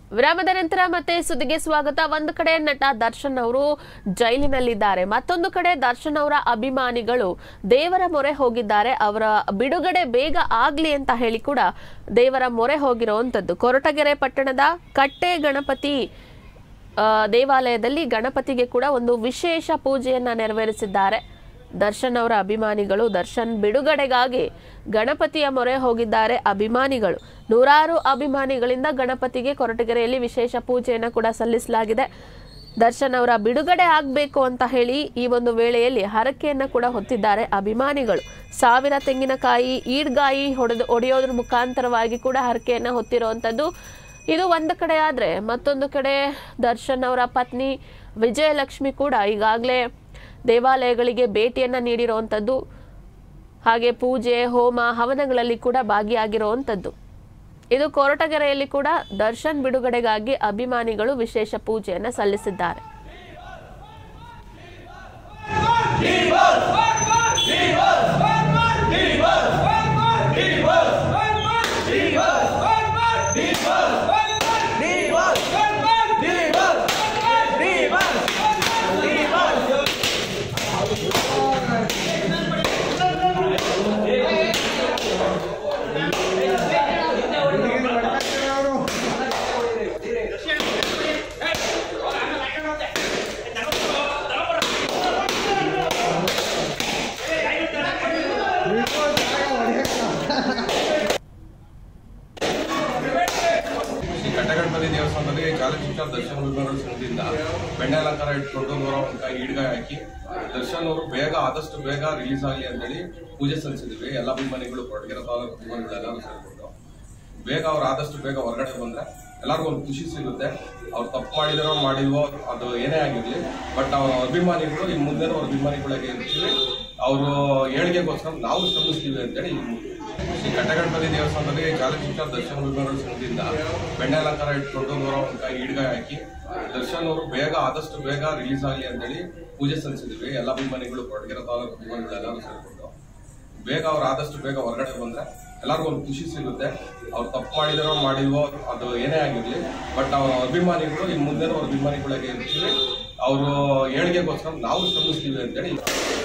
ವಿರಾಮದ ನಂತರ ಮತ್ತೆ ಸುದ್ದಿಗೆ ಸ್ವಾಗತ ಒಂದು ಕಡೆ ನಟ ದರ್ಶನ್ ಅವರು ಜೈಲಿನಲ್ಲಿದ್ದಾರೆ ಮತ್ತೊಂದು ಕಡೆ ದರ್ಶನ್ ಅವರ ಅಭಿಮಾನಿಗಳು ದೇವರ ಮೊರೆ ಹೋಗಿದ್ದಾರೆ ಅವರ ಬಿಡುಗಡೆ ಬೇಗ ಆಗ್ಲಿ ಅಂತ ಹೇಳಿ ಕೂಡ ದೇವರ ಮೊರೆ ಹೋಗಿರುವಂತದ್ದು ಕೊರಟಗೆರೆ ಪಟ್ಟಣದ ಕಟ್ಟೆ ಗಣಪತಿ ಆ, ದೇವಾಲಯದಲ್ಲಿ ಗಣಪತಿಗೆ ಕೂಡ ಒಂದು ವಿಶೇಷ ಪೂಜೆಯನ್ನ ನೆರವೇರಿಸಿದ್ದಾರೆ ದರ್ಶನ್ ಅವರ ಅಭಿಮಾನಿಗಳು ದರ್ಶನ್ ಬಿಡುಗಡೆಗಾಗಿ ಗಣಪತಿಯ ಮೊರೆ ಹೋಗಿದ್ದಾರೆ ಅಭಿಮಾನಿಗಳು ನೂರಾರು ಅಭಿಮಾನಿಗಳಿಂದ ಗಣಪತಿಗೆ ಕೊರಟಗೆರೆಯಲ್ಲಿ ವಿಶೇಷ ಪೂಜೆಯನ್ನ ಕೂಡ ಸಲ್ಲಿಸಲಾಗಿದೆ ದರ್ಶನ್ ಅವರ ಬಿಡುಗಡೆ ಆಗಬೇಕು ಅಂತ ಹೇಳಿ ಈ ಒಂದು ವೇಳೆಯಲ್ಲಿ ಹರಕೆಯನ್ನ ಕೂಡ ಹೊತ್ತಿದ್ದಾರೆ ಅಭಿಮಾನಿಗಳು ಸಾವಿರ ತೆಂಗಿನಕಾಯಿ ಈಡ್ಗಾಯಿ ಹೊಡೆದು ಒಡೆಯೋದ್ರ ಮುಖಾಂತರವಾಗಿ ಕೂಡ ಹರಕೆಯನ್ನ ಹೊತ್ತಿರುವಂಥದ್ದು ಇದು ಒಂದು ಕಡೆ ಆದರೆ ಮತ್ತೊಂದು ಕಡೆ ದರ್ಶನ್ ಅವರ ಪತ್ನಿ ವಿಜಯಲಕ್ಷ್ಮಿ ಕೂಡ ಈಗಾಗಲೇ ದೇವಾಲಯಗಳಿಗೆ ಭೇಟಿಯನ್ನ ನೀಡಿರುವಂಥದ್ದು ಹಾಗೆ ಪೂಜೆ ಹೋಮ ಹವನಗಳಲ್ಲಿ ಕೂಡ ಭಾಗಿಯಾಗಿರುವಂಥದ್ದು ಇದು ಕೊರಟಗೆರೆಯಲ್ಲಿ ಕೂಡ ದರ್ಶನ್ ಬಿಡುಗಡೆಗಾಗಿ ಅಭಿಮಾನಿಗಳು ವಿಶೇಷ ಪೂಜೆಯನ್ನ ಸಲ್ಲಿಸಿದ್ದಾರೆ ಶ್ರೀ ಕಟ್ಟಗಣಪತಿ ದೇವಸ್ಥಾನದಲ್ಲಿ ಚಾಲಚಿತ್ರ ದರ್ಶನ್ ಅಭಿಮಾನಿಗಳ ಸಂಘದಿಂದ ಬೆಣ್ಣೆ ಅಲಂಕಾರ ಇಟ್ಕೊಂಡು ನೂರ ಒಂದು ಕಾಯಿ ಈಡ್ಗಾಯಿ ಹಾಕಿ ದರ್ಶನ್ ಅವರು ಬೇಗ ಆದಷ್ಟು ಬೇಗ ರಿಲೀಸ್ ಆಗಲಿ ಅಂತೇಳಿ ಪೂಜೆ ಸಲ್ಲಿಸಿದ್ವಿ ಎಲ್ಲ ಅಭಿಮಾನಿಗಳು ಕೊರಟಗೆರೆ ತಾಲೂಕು ಅಭಿಮಾನಿಗಳು ಎಲ್ಲರೂ ಸೇರ್ಕೊಂಡು ಬೇಗ ಅವ್ರು ಆದಷ್ಟು ಬೇಗ ಹೊರಗಡೆ ಬಂದ್ರೆ ಎಲ್ಲರಿಗೂ ಒಂದು ಖುಷಿ ಸಿಗುತ್ತೆ ಅವ್ರು ತಪ್ಪು ಮಾಡಿದಾರೋ ಮಾಡಿಲ್ವೋ ಅದು ಏನೇ ಆಗಿರ್ಲಿ ಬಟ್ ಅವ್ರ ಅಭಿಮಾನಿಗಳು ಈ ಮುಂದೆ ಅವ್ರ ಅಭಿಮಾನಿಗಳಿಗೆ ಇರ್ತೀವಿ ಅವರು ಏಳಿಗೆಗೋಸ್ಕರ ನಾವು ಶ್ರಮಿಸ್ತೀವಿ ಅಂತೇಳಿ ಈ ಶ್ರೀ ಕಟ್ಟಗಣಪತಿ ದೇವಸ್ಥಾನದಲ್ಲಿ ಚಾಲಚಿತ್ರ ದರ್ಶನ್ ಅಭಿಮಾನಿಗಳ ಸಂಘದಿಂದ ಬೆಣ್ಣೆ ಅಲಂಕಾರ ಇಟ್ಕೊಂಡು ನೂರ ಒಂದು ಕಾಯಿ ಈಡ್ಗಾಯಿ ಹಾಕಿ ದರ್ಶನ್ ಅವರು ಬೇಗ ಆದಷ್ಟು ಬೇಗ ರಿಲೀಸ್ ಆಗಲಿ ಅಂತೇಳಿ ಪೂಜೆ ಸಲ್ಲಿಸಿದ್ವಿ ಎಲ್ಲ ಅಭಿಮಾನಿಗಳು ಕೊರಟಗೆರೆ ತಾಲೂಕು ಅಭಿಮಾನಿಗಳು ಎಲ್ಲರೂ ಸೇರ್ಕೊಂಡು ಬೇಗ ಅವ್ರು ಆದಷ್ಟು ಬೇಗ ಹೊರಗಡೆ ಬಂದ್ರೆ ಎಲ್ಲರಿಗೂ ಒಂದು ಖುಷಿ ಸಿಗುತ್ತೆ ಅವ್ರು ತಪ್ಪು ಮಾಡಿದಾರೋ ಮಾಡಿಲ್ವೋ ಅದು ಏನೇ ಆಗಿರ್ಲಿ ಬಟ್ ಅವ್ರ ಅಭಿಮಾನಿಗಳು ಈ ಮುಂದೆ ಅವ್ರ ಅಭಿಮಾನಿಗಳಿಗೆ ಇರ್ತೀವಿ ಅವರು ಏಳಿಗೆಗೋಸ್ಕರ ನಾವು ಶ್ರಮಿಸ್ತೀವಿ ಅಂತೇಳಿ